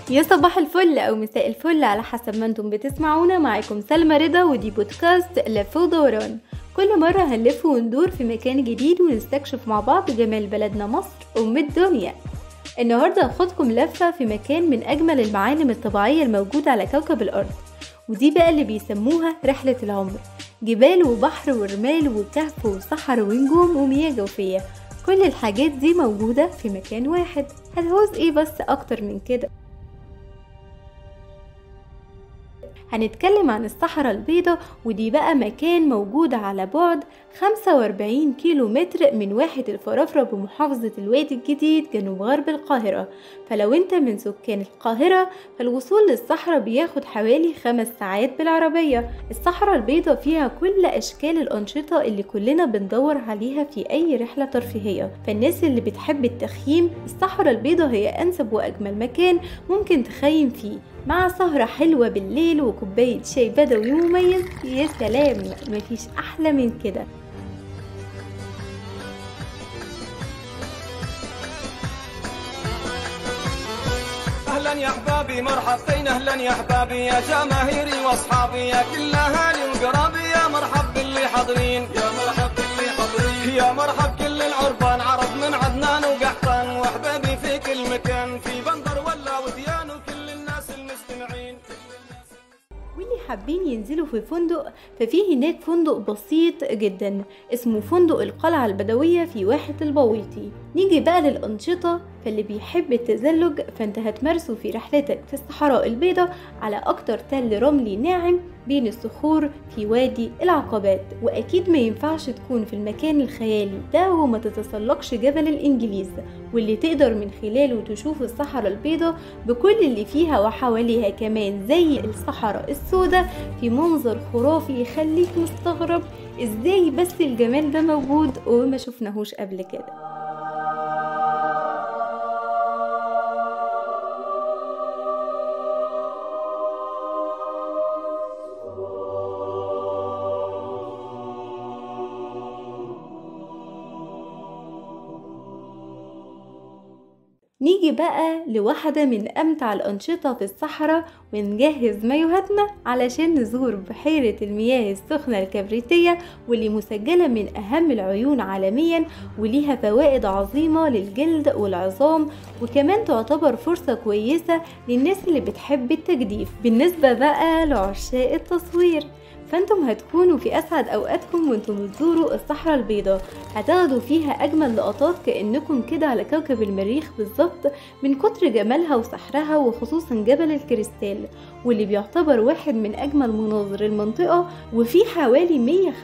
يا صباح الفل او مساء الفل على حسب ما انتم بتسمعونا معاكم سلمى رضا ودي بودكاست لف ودوران كل مرة هنلف وندور في مكان جديد ونستكشف مع بعض جمال بلدنا مصر أم الدنيا النهاردة هاخدكم لفة في مكان من أجمل المعالم الطبيعية الموجودة على كوكب الأرض ودي بقى اللي بيسموها رحلة العمر جبال وبحر ورمال وكهف وصحر ونجوم ومياه جوفية كل الحاجات دي موجودة في مكان واحد هتعوز ايه بس أكتر من كده هنتكلم عن الصحراء البيضاء ودي بقى مكان موجود على بعد 45 كيلو متر من واحة الفرافرة بمحافظة الوادي الجديد جنوب غرب القاهرة فلو انت من سكان القاهرة فالوصول للصحراء بياخد حوالي خمس ساعات بالعربية الصحراء البيضاء فيها كل أشكال الأنشطة اللي كلنا بندور عليها في أي رحلة ترفيهية فالناس اللي بتحب التخييم الصحراء البيضاء هي أنسب وأجمل مكان ممكن تخيم فيه مع سهرة حلوة بالليل وكوباية شاي بدوي مميز يا سلام مفيش أحلى من كده اهلا يا احبابي مرحبتين اهلا يا احبابي يا جماهيري واصحابي يا كل اهالي وقرابي يا مرحب باللي حاضرين يا مرحب باللي حاضرين يا مرحب كل العربان عرب من عدنان وقحطان واحبابي في كل مكان في بندر ولا وديان وكل الناس المستمعين واللي حابين ينزلوا في فندق ففي هناك فندق بسيط جدا اسمه فندق القلعة البدوية في واحة البويطي نيجي بقى للأنشطة فاللي بيحب التزلج فانت هتمارسه في رحلتك في الصحراء البيضاء على أكتر تل رملي ناعم بين الصخور في وادي العقبات وأكيد ما ينفعش تكون في المكان الخيالي ده وما تتسلقش جبل الإنجليز واللي تقدر من خلاله تشوف الصحراء البيضاء بكل اللي فيها وحواليها كمان زي الصحراء السوداء في منظر خرافي يخليك مستغرب ازاي بس الجمال ده موجود وما شفناهوش قبل كده نيجي بقى لواحدة من أمتع الأنشطة في الصحراء ونجهز مايوهاتنا علشان نزور بحيرة المياه السخنة الكبريتية واللي مسجلة من أهم العيون عالميا وليها فوائد عظيمة للجلد والعظام وكمان تعتبر فرصة كويسة للناس اللي بتحب التجديف بالنسبة بقى لعشاق التصوير فانتم هتكونوا في اسعد اوقاتكم وانتم بتزوروا الصحراء البيضاء هتاخدوا فيها اجمل لقطات كانكم كده على كوكب المريخ بالظبط من كتر جمالها وسحرها وخصوصا جبل الكريستال واللي بيعتبر واحد من اجمل مناظر المنطقه وفيه حوالي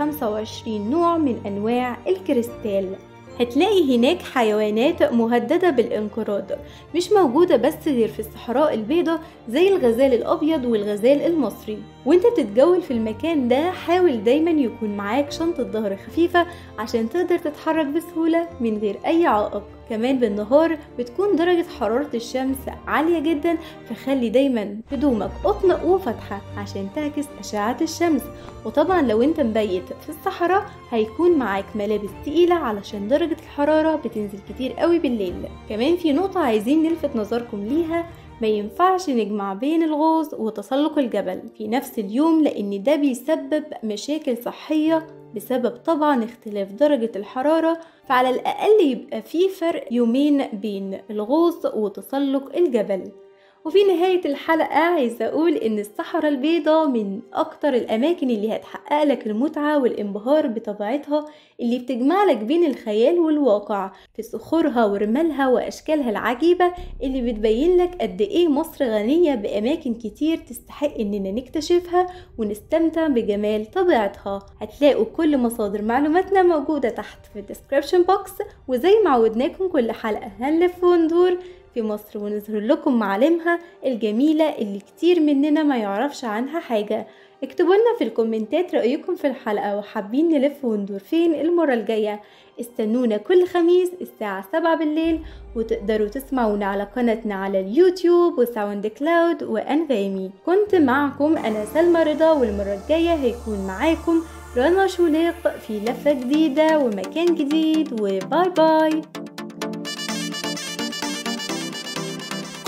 125 نوع من انواع الكريستال هتلاقي هناك حيوانات مهددة بالانقراض مش موجودة بس غير في الصحراء البيضاء زي الغزال الأبيض والغزال المصري وانت بتتجول في المكان ده حاول دايما يكون معاك شنطة ظهر خفيفة عشان تقدر تتحرك بسهولة من غير أي عائق كمان بالنهار بتكون درجة حرارة الشمس عالية جدا فخلي دايما هدومك قطن وفتحة عشان تعكس أشعة الشمس وطبعا لو انت مبيت في الصحراء هيكون معاك ملابس تقيلة علشان درجة الحرارة بتنزل كتير قوي بالليل كمان في نقطة عايزين نلفت نظركم ليها ما ينفعش نجمع بين الغوص وتسلق الجبل في نفس اليوم لأن ده بيسبب مشاكل صحية بسبب طبعا اختلاف درجة الحرارة فعلى الأقل يبقى في فرق يومين بين الغوص وتسلق الجبل وفي نهاية الحلقة عايزة أقول إن الصحراء البيضاء من أكتر الأماكن اللي هتحقق لك المتعة والانبهار بطبيعتها اللي بتجمع لك بين الخيال والواقع في صخورها ورمالها وأشكالها العجيبة اللي بتبين لك قد إيه مصر غنية بأماكن كتير تستحق إننا نكتشفها ونستمتع بجمال طبيعتها هتلاقوا كل مصادر معلوماتنا موجودة تحت في الديسكريبشن بوكس وزي ما عودناكم كل حلقة هنلف وندور في مصر ونظهر لكم معالمها الجميلة اللي كتير مننا ما يعرفش عنها حاجة اكتبوا لنا في الكومنتات رأيكم في الحلقة وحابين نلف وندور فين المرة الجاية استنونا كل خميس الساعة سبعة بالليل وتقدروا تسمعونا على قناتنا على اليوتيوب وساوند كلاود وأنغامي كنت معكم أنا سلمى رضا والمرة الجاية هيكون معاكم رنا شوليق في لفة جديدة ومكان جديد وباي باي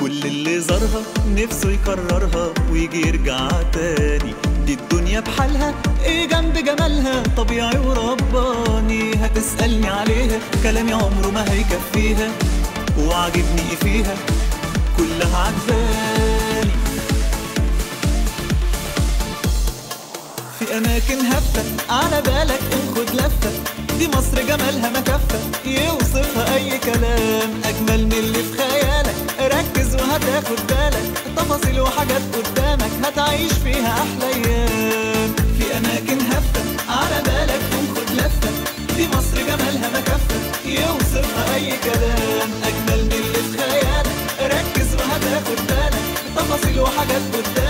كل اللي زارها نفسه يكررها ويجي يرجع تاني دي الدنيا بحالها ايه جنب جمالها طبيعي ورباني هتسألني عليها كلامي عمره ما هيكفيها وعاجبني ايه فيها كلها عجباني في اماكن هفة على بالك خد لفة دي مصر جمالها ما كفة يوصفها اي كلام اجمل من اللي في خيالك ركز وهتاخد بالك تفاصيل وحاجات قدامك هتعيش فيها احلى ايام في اماكن هفة على بالك خد لفة دي مصر جمالها ما كفة يوصفها اي كلام اجمل من اللي في خيالك ركز وهتاخد بالك تفاصيل وحاجات قدامك